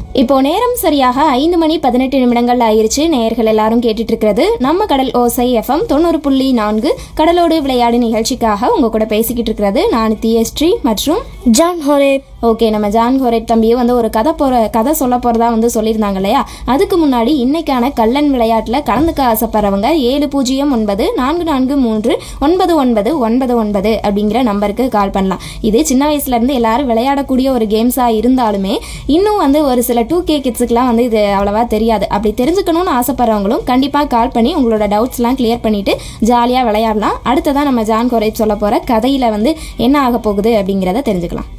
இப்போ நேரம் சரியாக ஐந்து மணி பதினெட்டு நிமிடங்கள் ஆயிருச்சு நேயர்கள் எல்லாரும் கேட்டுட்டு இருக்கிறது நம்ம கடல் ஓசை எஃப்எம் தொண்ணூறு புள்ளி நான்கு கடலோடு விளையாடு நிகழ்ச்சிக்காக உங்க கூட பேசிக்கிட்டு இருக்கிறது நான் தியஸ்ரீ மற்றும் ஜான் ஹோரேப் ஓகே நம்ம ஜான் ஹோரேட் தம்பியும் வந்து ஒரு கதை போற கதை சொல்ல போறதா வந்து சொல்லியிருந்தாங்க இல்லையா அதுக்கு முன்னாடி இன்னைக்கான கல்லன் விளையாட்டுல கலந்துக்க ஆசைப்படுறவங்க ஏழு பூஜ்ஜியம் ஒன்பது நான்கு நான்கு மூன்று ஒன்பது ஒன்பது ஒன்பது ஒன்பது அப்படிங்கிற நம்பருக்கு கால் பண்ணலாம் இது சின்ன வயசுல இருந்து எல்லாரும் விளையாடக்கூடிய ஒரு கேம்ஸா இருந்தாலுமே இன்னும் வந்து ஒரு சில டூ கே கிட்ஸுக்குலாம் வந்து இது அவ்வளவா தெரியாது அப்படி தெரிஞ்சுக்கணும்னு ஆசைப்படுறவங்களும் கண்டிப்பா கால் பண்ணி உங்களோட டவுட்ஸ்லாம் கிளியர் பண்ணிட்டு ஜாலியா விளையாடலாம் அடுத்ததா நம்ம ஜான் ஹோரேட் சொல்ல போற கதையில வந்து என்ன ஆக போகுது அப்படிங்கிறத தெரிஞ்சுக்கலாம்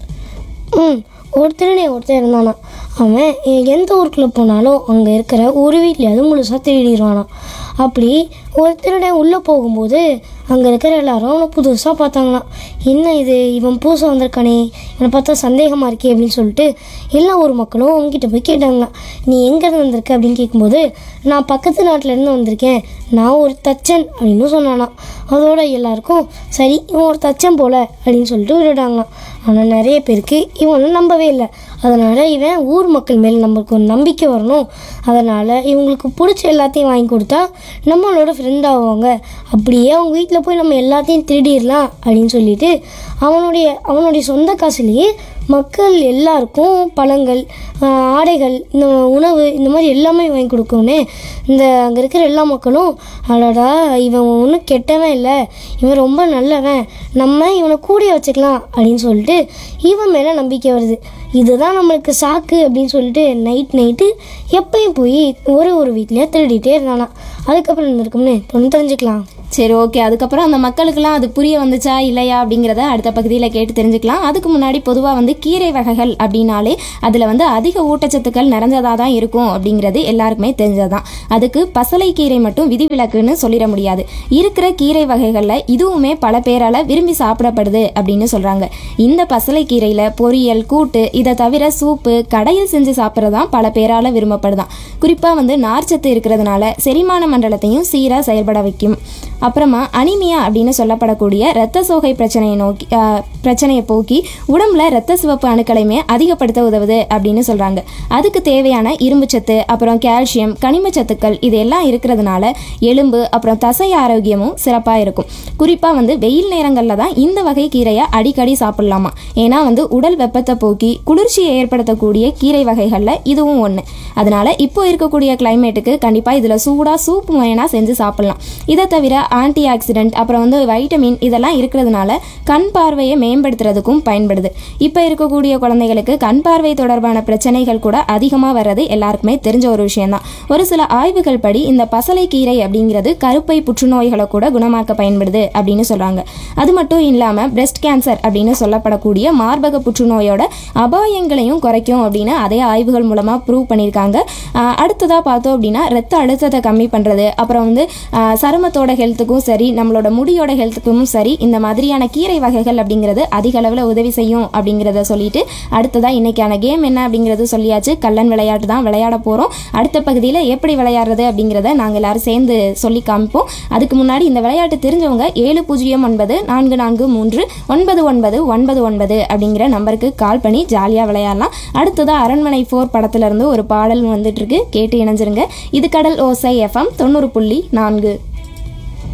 ம் ஒருத்தனே ஒருத்தன் இருந்தானா அவன் எ- எந்த ஊருக்குள்ளே போனாலும் அங்கே இருக்கிற ஒரு வீட்லையாவது முழுசாக தேடிடுவானான் அப்படி ஒரு திருடன் உள்ளே போகும்போது அங்கே இருக்கிற எல்லாரும் அவனை புதுசாக பார்த்தாங்களாம் என்ன இது இவன் புதுசாக வந்திருக்கானே இவனை பார்த்தா சந்தேகமாக இருக்கே அப்படின்னு சொல்லிட்டு எல்லா ஊர் மக்களும் அவங்ககிட்ட போய் கேட்டாங்களாம் நீ எங்கேருந்து வந்திருக்க அப்படின்னு கேட்கும்போது நான் பக்கத்து நாட்டிலேருந்து வந்திருக்கேன் நான் ஒரு தச்சன் அப்படின்னு சொன்னானாம் அதோட எல்லாருக்கும் சரி இவன் ஒரு தச்சன் போல அப்படின்னு சொல்லிட்டு விட்டுட்டாங்களாம் ஆனால் நிறைய பேருக்கு இவனை நம்பவே இல்லை அதனால் இவன் ஊர் மக்கள் மேல் நம்மளுக்கு ஒரு நம்பிக்கை வரணும் அதனால் இவங்களுக்கு பிடிச்ச எல்லாத்தையும் வாங்கி கொடுத்தா நம்மளோட ஃப்ரெண்ட் ஆவாங்க அப்படியே அவங்க வீட்டில் போய் நம்ம எல்லாத்தையும் திருடிடலாம் அப்படின்னு சொல்லிட்டு அவனுடைய அவனுடைய சொந்த காசுலேயே மக்கள் எல்லாருக்கும் பழங்கள் ஆஹ், ஆடைகள் இந்த உணவு இந்த மாதிரி எல்லாமே வாங்கி கொடுக்கணுன்னே இந்த அங்கே இருக்கிற எல்லா மக்களும் அடடா இவன் ஒன்றும் கெட்டவன் இல்லை இவன் ரொம்ப நல்லவன் நம்ம இவனை கூடிய வச்சுக்கலாம் அப்படின்னு சொல்லிட்டு இவன் மேலே நம்பிக்கை வருது இதுதான் நம்மளுக்கு சாக்கு அப்படின்னு சொல்லிட்டு நைட் நைட்டு எப்பயும் போய் ஒரு ஒரு வீட்லேயே திருடிட்டே இருந்தானா அதுக்கப்புறம் இருந்திருக்கும்னு தொண்ணு தெரிஞ்சுக்கலாம் சரி ஓகே அதுக்கப்புறம் அந்த மக்களுக்கெல்லாம் அது புரிய வந்துச்சா இல்லையா அப்படிங்கிறத அடுத்த பகுதியில் கேட்டு தெரிஞ்சுக்கலாம் அதுக்கு முன்னாடி பொதுவாக வந்து கீரை வகைகள் அப்படின்னாலே அதில் வந்து அதிக ஊட்டச்சத்துக்கள் நிறைஞ்சதாக தான் இருக்கும் அப்படிங்கிறது எல்லாருக்குமே தெரிஞ்சதுதான் அதுக்கு பசலை கீரை மட்டும் விதிவிலக்குன்னு சொல்லிட முடியாது இருக்கிற கீரை வகைகளில் இதுவுமே பல பேரால் விரும்பி சாப்பிடப்படுது அப்படின்னு சொல்கிறாங்க இந்த பசலை கீரையில் பொரியல் கூட்டு இதை தவிர சூப்பு கடையில் செஞ்சு சாப்பிட்றதான் பல பேரால் விரும்பப்படுதான் குறிப்பாக வந்து நார்ச்சத்து இருக்கிறதுனால செரிமான மண்டலத்தையும் சீராக செயல்பட வைக்கும் அப்புறமா அனிமியா அப்படின்னு சொல்லப்படக்கூடிய இரத்த சோகை பிரச்சனையை நோக்கி ஆஹ், பிரச்சனையை போக்கி உடம்புல இரத்த சிவப்பு அணுக்களையுமே அதிகப்படுத்த உதவுது அப்படின்னு சொல்றாங்க அதுக்கு தேவையான இரும்புச்சத்து அப்புறம் கால்சியம் கனிமச்சத்துக்கள் இது எல்லாம் இருக்கிறதுனால எலும்பு அப்புறம் தசை ஆரோக்கியமும் சிறப்பாக இருக்கும் குறிப்பாக வந்து வெயில் நேரங்களில் தான் இந்த வகை கீரையை அடிக்கடி சாப்பிடலாமா ஏன்னா வந்து உடல் வெப்பத்தை போக்கி குளிர்ச்சியை ஏற்படுத்தக்கூடிய கீரை வகைகளில் இதுவும் ஒன்று அதனால இப்போ இருக்கக்கூடிய கிளைமேட்டுக்கு கண்டிப்பாக இதில் சூடாக சூப் வேணா செஞ்சு சாப்பிடலாம் இதை தவிர ஆன்டி ஆக்சிடென்ட் அப்புறம் வந்து வைட்டமின் இதெல்லாம் இருக்கிறதுனால கண் பார்வையை மேம்படுத்துறதுக்கும் பயன்படுது இப்போ இருக்கக்கூடிய குழந்தைகளுக்கு கண் பார்வை தொடர்பான பிரச்சனைகள் கூட அதிகமாக வர்றது எல்லாருக்குமே தெரிஞ்ச ஒரு விஷயம்தான் ஒரு சில ஆய்வுகள் படி இந்த பசலை கீரை அப்படிங்கிறது கருப்பை புற்றுநோய்களை கூட குணமாக்க பயன்படுது அப்படின்னு சொல்றாங்க அது மட்டும் இல்லாமல் பிரஸ்ட் கேன்சர் அப்படின்னு சொல்லப்படக்கூடிய மார்பக புற்றுநோயோட அபாயங்களையும் குறைக்கும் அப்படின்னு அதே ஆய்வுகள் மூலமாக ப்ரூவ் பண்ணியிருக்காங்க ஆஹ் அடுத்ததாக பார்த்தோம் அப்படின்னா ரத்த அழுத்தத்தை கம்மி பண்ணுறது அப்புறம் வந்து ஆஹ் சருமத்தோட ஹெல்த்துக்கும் சரி நம்மளோட முடியோட ஹெல்த்துக்கும் சரி இந்த மாதிரியான கீரை வகைகள் அப்படிங்கிறது அதிக அளவில் உதவி செய்யும் அப்படிங்கிறத சொல்லிட்டு அடுத்ததாக இன்னைக்கான கேம் என்ன அப்படிங்கிறது சொல்லியாச்சு கல்லன் விளையாட்டு தான் விளையாட போகிறோம் அடுத்த பகுதியில் எப்படி விளையாடுறது அப்படிங்கிறத நாங்கள் எல்லாரும் சேர்ந்து சொல்லி காமிப்போம் அதுக்கு முன்னாடி இந்த விளையாட்டு தெரிஞ்சவங்க ஏழு பூஜ்ஜியம் ஒன்பது நான்கு நான்கு மூன்று ஒன்பது ஒன்பது ஒன்பது ஒன்பது அப்படிங்கிற நம்பருக்கு கால் பண்ணி ஜாலியாக விளையாடலாம் அடுத்ததாக அரண்மனை ஃபோர் படத்துல இருந்து ஒரு பாடல் வந்துட்டு இருக்கு கேட்டு இணைஞ்சிருங்க இது கடல் ஓசை எஃப்எம் தொண்ணூறு புள்ளி நான்கு